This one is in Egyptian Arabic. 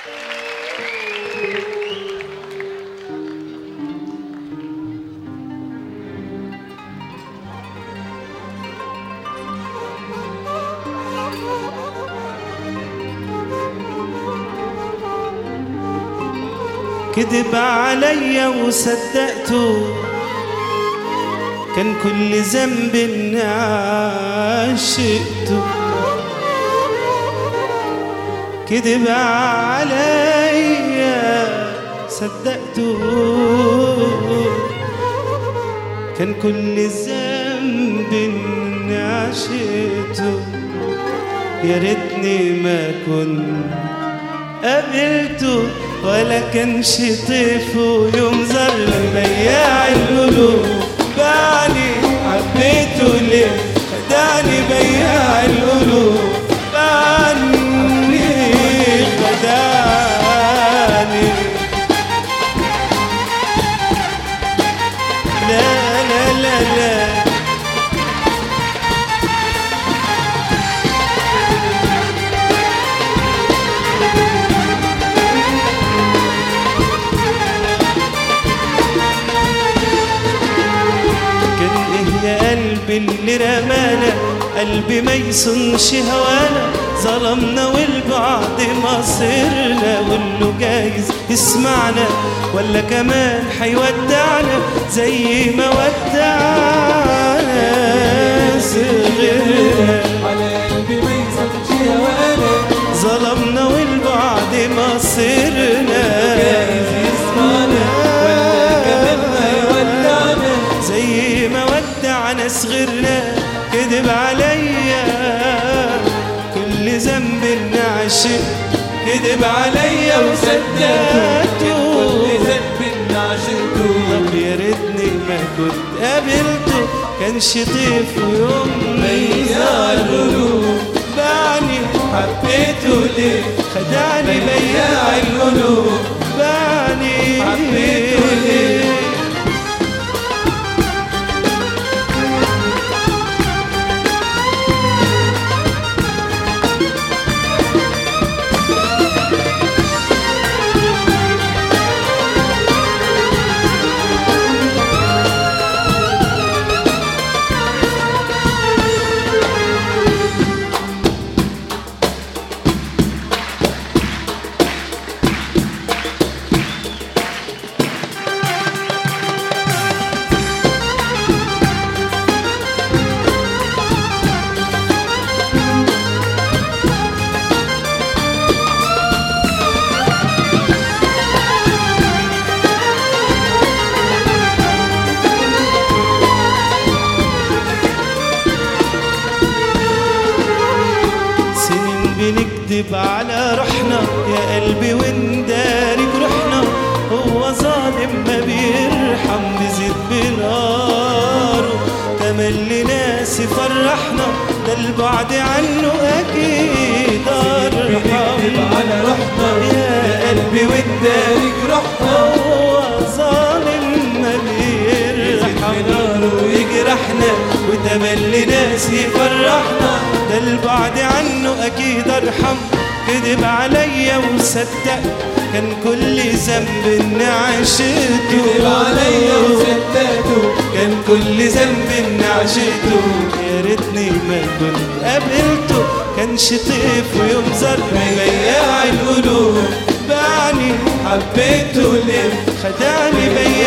كذب عليا وصدقته كان كل ذنب إني عشقته كذب عليا صدقته كان كل ذنب إني عشقته يا ريتني ما كنت قابلته ولا كانش طيف ويوم زر بياع القلوب باعني حبيته ليه خدعني بياع القلوب باعني خدعني لا لا لا لا كان ايه يا قلبي اللي رمانا قلبي ما يصنش هوانا ظلمنا والبعد مصيرنا واللي جايز يسمعنا ولا كمان حيودعنا زي ما ودعنا صغرنا على قلبي ما يصدقش هوانا ظلمنا والبعد مصيرنا جايز يسمعنا ولا كمان هيودعنا زي ما ودعنا صغرنا كذب عليا كل ذنب نعشق كذب عليا وصدقته كل ذنب إن عشقته طب يا ريتني ما كنت قابلته كانش طيف يوم ما بياع القلوب باعني حبيته ليه خدعني بياع القلوب باعني حبيته ليه؟ سنين بنكذب على روحنا يا قلبي ونداري جروحنا هو ظالم ما بيرحم بزيد بناره تملي ناس يفرحنا ده البعد عنه اكيد بنكذب ارحم على روحنا يا قلبي ونداري دارك رحنا هو ظالم ما بيرحم بناره ويجرحنا وتملي ناس يفرحنا ده البعد عنه اكيد ارحم كذب عليا وصدق كان كل ذنب اني عشقته كذب عليا وصدقته كان كل ذنب اني عشقته يا ريتني ما كنت قابلته كانش طيف ويوم زر بياع القلوب باعني حبيته ليه خدعني بياع